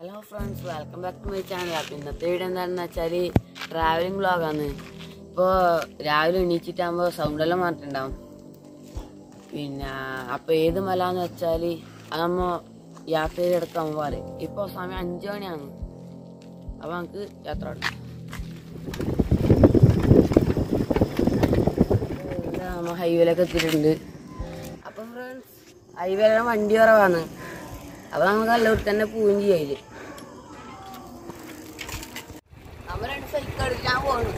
hello friends welcome back to my channel അപ്പം ഇന്നത്തെ video എന്താണെന്ന് വെച്ചാൽ ട്രാവലിംഗ് വ്ളോഗാണ് ഇപ്പോൾ രാവിലെ എണീച്ചിട്ടാകുമ്പോൾ സൗണ്ടെല്ലാം മാറ്റിണ്ടാവും പിന്നെ അപ്പോൾ ഏത് മല എന്ന് വെച്ചാൽ അത് നമ്മൾ യാത്ര ചെയ്തെടുക്കാൻ പറയും ഇപ്പോൾ സമയം അഞ്ച് മണിയാണ് അപ്പോൾ നമുക്ക് യാത്ര തുടങ്ങാം ഇതാ നമ്മൾ ഹൈവേയിലൊക്കെ എത്തിയിട്ടുണ്ട് അപ്പം ഫ്രണ്ട്സ് ഹൈവേയിലെ വണ്ടി കുറവാണ് അപ്പോൾ നമുക്ക് കല്ലൂർ തന്നെ പോവുകയും ചെയ്യില്ല നമ്മൾ രണ്ട് സൈക്കിൾ എടുക്കാൻ പോകണം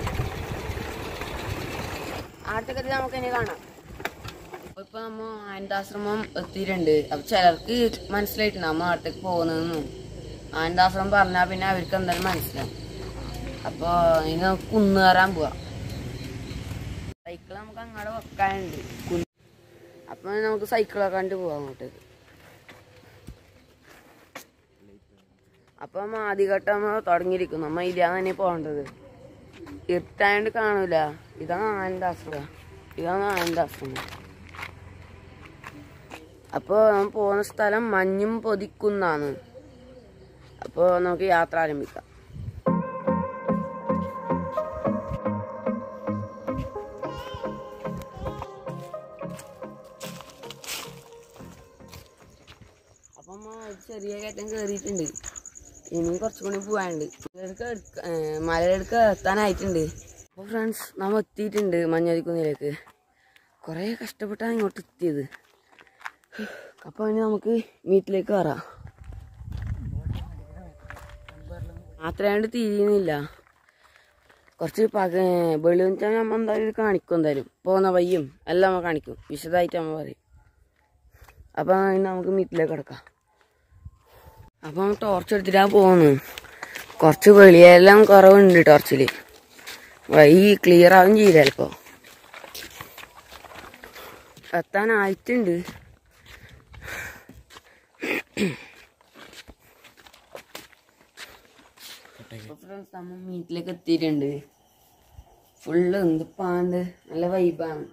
ആട്ടൊക്കെ നമുക്ക് ഇനി കാണാം അപ്പൊ ഇപ്പൊ നമ്മ ആനന്ദാശ്രമം എത്തിയിട്ടുണ്ട് അപ്പൊ ചിലർക്ക് മനസ്സിലായിട്ടുണ്ട് നമ്മ നാട്ടിലേക്ക് പോകുന്നതെന്നും ആനന്ദാശ്രമം പറഞ്ഞാൽ പിന്നെ അവർക്ക് എന്തായാലും മനസ്സിലാവും അപ്പൊ ഇനി നമുക്ക് കുന്ന് കയറാൻ പോവാം സൈക്കിൾ നമുക്ക് അങ്ങോട്ട് വെക്കാനുണ്ട് കുന്ന് അപ്പൊ നമുക്ക് സൈക്കിളൊക്കെ കണ്ട് പോവാം അങ്ങോട്ടേക്ക് അപ്പൊ നമ്മ ആദ്യഘട്ടം നമ്മ തുടങ്ങിയിരിക്കും നമ്മ ഇല്ലാന്ന് തന്നെ പോകേണ്ടത് ഇരുട്ടായോണ്ട് കാണൂല ഇതാണ് ആനന്ദാശ്രമം ഇതാണ് ആനന്ദാശ്രമം അപ്പോൾ നമ്മൾ പോകുന്ന സ്ഥലം മഞ്ഞും പൊതിക്കുന്നാണ് അപ്പോൾ നമുക്ക് യാത്ര ആരംഭിക്കാം അപ്പം നമ്മ ഒരു ചെറിയ കയറ്റം കയറിയിട്ടുണ്ട് ഇനിയും കുറച്ചും കൂടി പോകാനുണ്ട് മലയിലേക്ക് എടുക്ക ഏർ മലയിലേക്ക് എത്താനായിട്ടുണ്ട് അപ്പോൾ ഫ്രണ്ട്സ് നമ്മൾ എത്തിയിട്ടുണ്ട് മഞ്ഞരിക്കുന്നിലേക്ക് കുറേ കഷ്ടപ്പെട്ടാണ് ഇങ്ങോട്ട് എത്തിയത് അപ്പോൾ ഇനി നമുക്ക് വീട്ടിലേക്ക് കയറാം മാത്രമായിട്ട് തിരിയുന്നില്ല കുറച്ച് പക വെളിവെച്ചാൽ നമ്മൾ എന്തായാലും ഇത് കാണിക്കും എന്തായാലും പോകുന്ന വയ്യും എല്ലാം നമ്മൾ കാണിക്കും വിശദമായിട്ട് നമ്മൾ പറയും അപ്പോൾ ഇനി നമുക്ക് വീട്ടിലേക്ക് കിടക്കാം അപ്പം ടോർച്ച് എടുത്തിട്ടാ പോകുന്നത് കുറച്ച് വെളിയെല്ലാം കുറവുണ്ട് ടോർച്ചിൽ വഴി ക്ലിയർ ആവും ചെയ്യില്ല ചിലപ്പോ എത്താനായിട്ടുണ്ട് ഫ്രണ്ട്സ് നമ്മൾ വീട്ടിലേക്ക് എത്തിയിട്ടുണ്ട് ഫുള്ള് എന്തിപ്പാണ്ട് നല്ല വൈബാണ്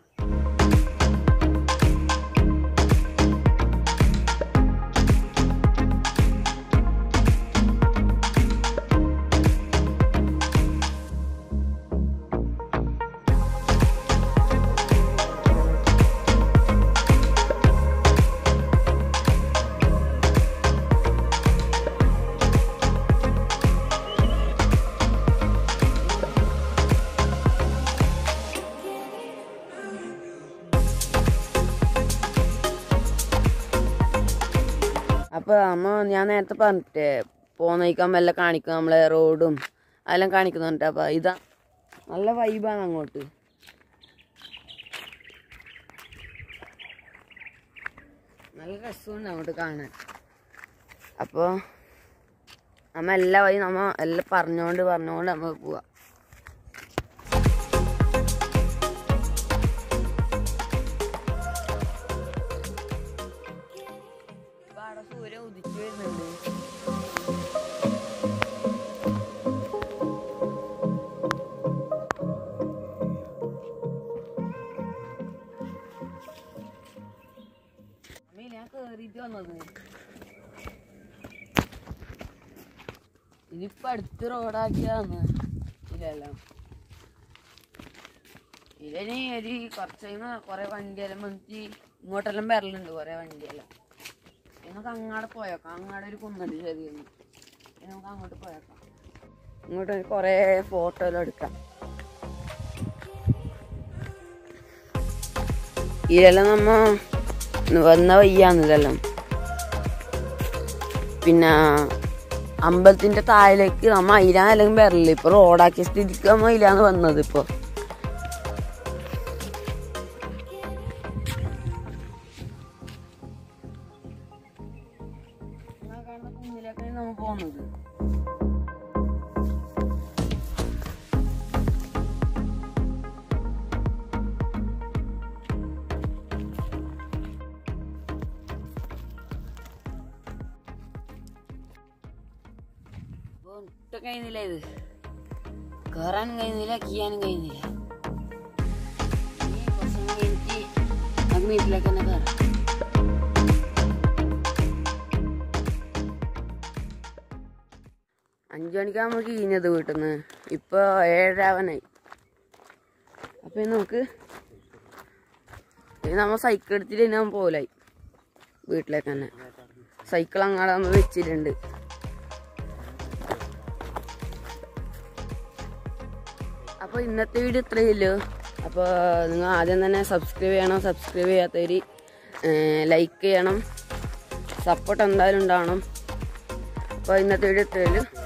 അപ്പൊ അമ്മ ഞാൻ നേരത്തെ പറഞ്ഞിട്ടേ പോന്നേക്കാൻ മെല്ലെ കാണിക്കും നമ്മളെ റോഡും അതെല്ലാം കാണിക്കുന്നുണ്ട് അപ്പൊ ഇതാ നല്ല വൈബാണ് അങ്ങോട്ട് നല്ല രസമുണ്ട് അങ്ങോട്ട് കാണാൻ അപ്പോൾ നമ്മ എല്ലാ വഴി നമ്മ എല്ലാം പറഞ്ഞോണ്ട് പറഞ്ഞോണ്ട് നമ്മ പോവാ ഇപ്പൊ അവിടെ സൂര്യൻ ഉദിച്ചു വരുന്നുണ്ട് അമ്മേ, ഞാൻ കേറിയിട്ട് വന്നത് ഇതിപ്പോ അടുത്ത് റോഡാക്കിയതാണ് ഇതെല്ലാം ഇതിനി ഒരു കുറച്ച് കഴിയുമ്പോ കൊറേ വണ്ടിയെല്ലാം വന്നിട്ട് ഇങ്ങോട്ടെല്ലാം വരലുണ്ട് കൊറേ വണ്ടിയെല്ലാം ഇനി നമുക്ക് അങ്ങാടെ പോയേക്കാം അങ്ങാടെ ഒരു കുന്നുണ്ട് ചെറിയൊന്ന് ഇനി നമുക്ക് അങ്ങോട്ട് പോയേക്കാം ഇങ്ങോട്ട് കൊറേ ഫോട്ടോ എല്ലാം എടുക്കാം ഇതെല്ലാം നമ്മ വന്ന വയ്യാന്ന് ഇതെല്ലാം പിന്നെ അമ്പലത്തിന്റെ താഴേക്ക് നമ്മ അതിലാണെങ്കിലും വരലില്ല ഇപ്പൊ റോഡാക്കിയ സ്ഥിതിക്ക് നമ്മ അതിലാണ് വന്നത് ഇപ്പൊ കുന്നിലേക്കാണ് നമ്മ പോകുന്നത് ഒട്ടും കഴിയുന്നില്ല ഇത് കയറാനും കഴിയുന്നില്ല കീയാനും കഴിയുന്നില്ല ഇനി കുറച്ചും കൂടി എനിക്ക് നമുക്ക് വീട്ടിലേക്ക് തന്നെ കയറാം അഞ്ചു മണിക്കാകുമ്പോൾ കീഞ്ഞത് വീട്ടിൽ നിന്ന് ഇപ്പോൾ ഏഴരാവനായി അപ്പം ഇനി നമുക്ക് ഇനി നമ്മൾ സൈക്കിൾ എടുത്തിട്ട് ഇനി നമ്മൾ പോലായി വീട്ടിലേക്ക് തന്നെ സൈക്കിൾ അങ്ങാടെ നമ്മൾ വെച്ചിട്ടുണ്ട് അപ്പോൾ ഇന്നത്തെ വീഡിയോ ഇത്രയേ ഉള്ളൂ അപ്പോൾ നിങ്ങൾ ആദ്യം തന്നെ സബ്സ്ക്രൈബ് ചെയ്യണം സബ്സ്ക്രൈബ് ചെയ്യാത്തവർ ലൈക്ക് ചെയ്യണം സപ്പോർട്ട് എന്തായാലും ഉണ്ടാവണം അപ്പോൾ ഇന്നത്തെ വീഡിയോ ഇത്രയേ ഉള്ളൂ